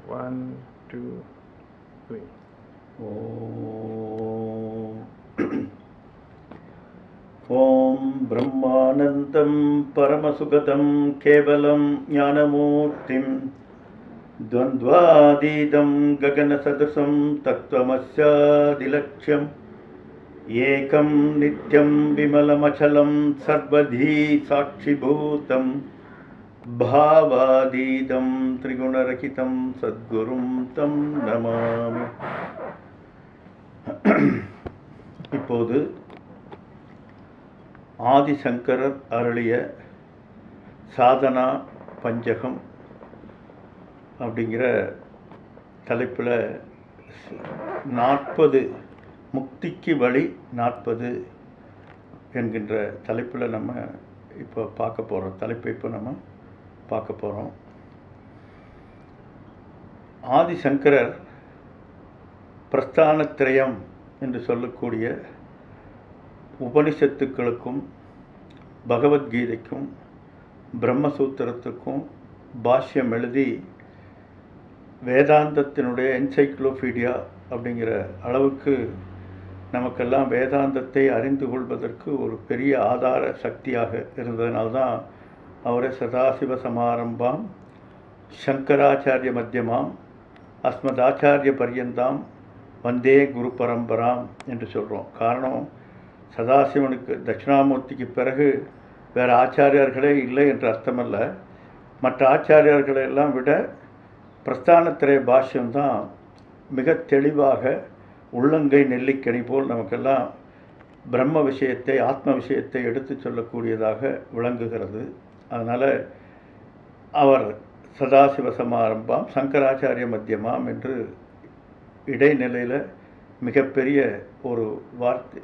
One, two, three. ॐ ब्रह्मानन्दं परमसुगतं केवलं ज्ञानमूर्तिं द्वन्द्वातीतं गगनसदृशं तत्त्वमस्यादिलक्ष्यम् एकं नित्यं विमलमचलं सर्वधी साक्षिभूतं भावातीतं त्रिगुणरहितं सद्गुरुं तं नमामि இப்போது ஆதிசங்கரர் அருளிய சாதனா பஞ்சகம் அப்படிங்கிற தலைப்பில் நாற்பது முக்திக்கு வழி நாற்பது என்கின்ற தலைப்பில் நம்ம இப்போ பார்க்க போகிறோம் தலைப்பை இப்போ நம்ம பார்க்க போகிறோம் ஆதிசங்கரர் பிரஸ்தானத்திரயம் என்று சொல்லக்கூடிய உபனிஷத்துக்களுக்கும் பகவத்கீதைக்கும் பிரம்மசூத்திரத்துக்கும் பாஷ்யம் எழுதி வேதாந்தத்தினுடைய என்சைக்ளோபீடியா அப்படிங்கிற அளவுக்கு நமக்கெல்லாம் வேதாந்தத்தை அறிந்து கொள்வதற்கு ஒரு பெரிய ஆதார சக்தியாக இருந்ததுனால்தான் அவரை சதாசிவ சமாரம்பாம் சங்கராச்சாரிய மத்தியமாம் அஸ்மதாச்சாரிய பர்யந்தாம் வந்தே குரு பரம்பராம் என்று சொல்கிறோம் காரணம் சதாசிவனுக்கு தட்சிணாமூர்த்திக்கு பிறகு வேறு ஆச்சாரியர்களே இல்லை என்று அர்த்தமல்ல மற்ற ஆச்சாரியர்களை எல்லாம் விட பிரஸ்தானத்திரைய பாஷ்யம்தான் மிக தெளிவாக உள்ளங்கை நெல்லிக்கனி போல் நமக்கெல்லாம் பிரம்ம விஷயத்தை ஆத்ம விஷயத்தை எடுத்து சொல்லக்கூடியதாக விளங்குகிறது அதனால் அவர் சதாசிவ சமாரம்பாம் சங்கராச்சாரிய மத்தியமாம் என்று இடைநிலையில் மிகப்பெரிய ஒரு வார்த்தை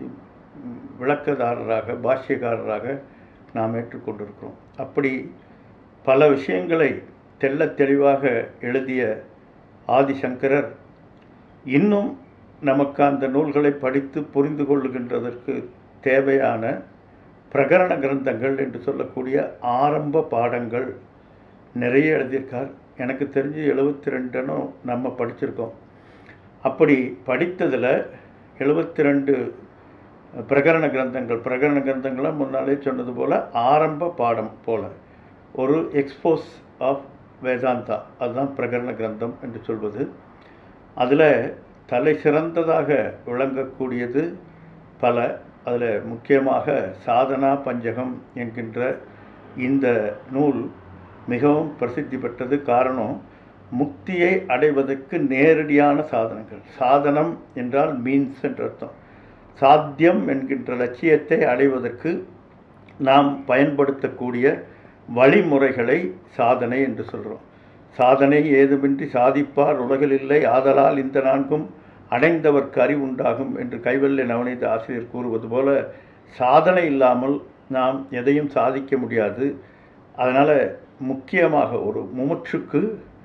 விளக்கதாரராக பாஷ்யக்காரராக நாம் ஏற்றுக்கொண்டிருக்கிறோம் அப்படி பல விஷயங்களை தெள்ள தெளிவாக எழுதிய ஆதிசங்கரர் இன்னும் நமக்கு அந்த நூல்களை படித்து புரிந்து கொள்ளுகின்றதற்கு தேவையான பிரகரண கிரந்தங்கள் என்று சொல்லக்கூடிய ஆரம்ப பாடங்கள் நிறைய எழுதியிருக்கார் எனக்கு தெரிஞ்சு எழுபத்தி ரெண்டுன்னு நம்ம படிச்சிருக்கோம் அப்படி படித்ததில் எழுபத்தி ரெண்டு பிரகரண கிரந்தங்கள் பிரகரண கிரந்தங்களை முன்னாலே சொன்னது போல் ஆரம்ப பாடம் போல் ஒரு எக்ஸ்போஸ் ஆஃப் வேதாந்தா அதுதான் பிரகரண கிரந்தம் என்று சொல்வது அதில் தலை சிறந்ததாக விளங்கக்கூடியது பல அதில் முக்கியமாக சாதனா பஞ்சகம் என்கின்ற இந்த நூல் மிகவும் பிரசித்தி பெற்றது காரணம் முக்தியை அடைவதற்கு நேரடியான சாதனங்கள் சாதனம் என்றால் மீன்ஸ் என்ற அர்த்தம் சாத்தியம் என்கின்ற லட்சியத்தை அடைவதற்கு நாம் பயன்படுத்தக்கூடிய வழிமுறைகளை சாதனை என்று சொல்கிறோம் சாதனை ஏதுமின்றி சாதிப்பார் உலகில் இல்லை ஆதலால் இந்த நான்கும் அடைந்தவர்க்கு அறிவுண்டாகும் என்று கைவல்ய நவநீத ஆசிரியர் கூறுவது போல சாதனை இல்லாமல் நாம் எதையும் சாதிக்க முடியாது அதனால் முக்கியமாக ஒரு முமுட்சுக்கு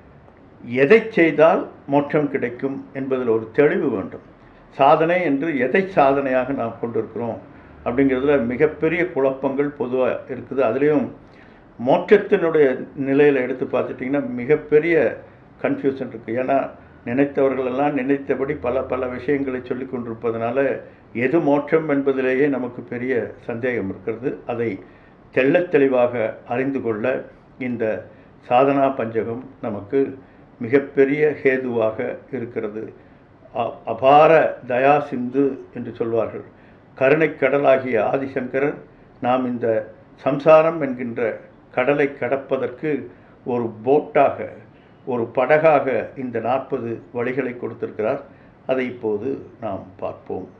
எதை செய்தால் மோட்சம் கிடைக்கும் என்பதில் ஒரு தெளிவு வேண்டும் சாதனை என்று எதை சாதனையாக நாம் கொண்டிருக்கிறோம் அப்படிங்கிறதுல மிகப்பெரிய குழப்பங்கள் பொதுவாக இருக்குது அதுலேயும் மோட்சத்தினுடைய நிலையில் எடுத்து பார்த்துட்டிங்கன்னா மிகப்பெரிய கன்ஃபியூஷன் இருக்குது ஏன்னா நினைத்தவர்களெல்லாம் நினைத்தபடி பல பல விஷயங்களை சொல்லி கொண்டிருப்பதனால எது மோட்சம் என்பதிலேயே நமக்கு பெரிய சந்தேகம் இருக்கிறது அதை தெள்ளத் தெளிவாக அறிந்து கொள்ள இந்த சாதனா பஞ்சகம் நமக்கு மிகப்பெரிய ஹேதுவாக இருக்கிறது அபார தயா சிந்து என்று சொல்வார்கள் கருணைக்கடலாகிய ஆதிசங்கரர் நாம் இந்த சம்சாரம் என்கின்ற கடலை கடப்பதற்கு ஒரு போட்டாக ஒரு படகாக இந்த நாற்பது வழிகளை கொடுத்திருக்கிறார் அதை இப்போது நாம் பார்ப்போம்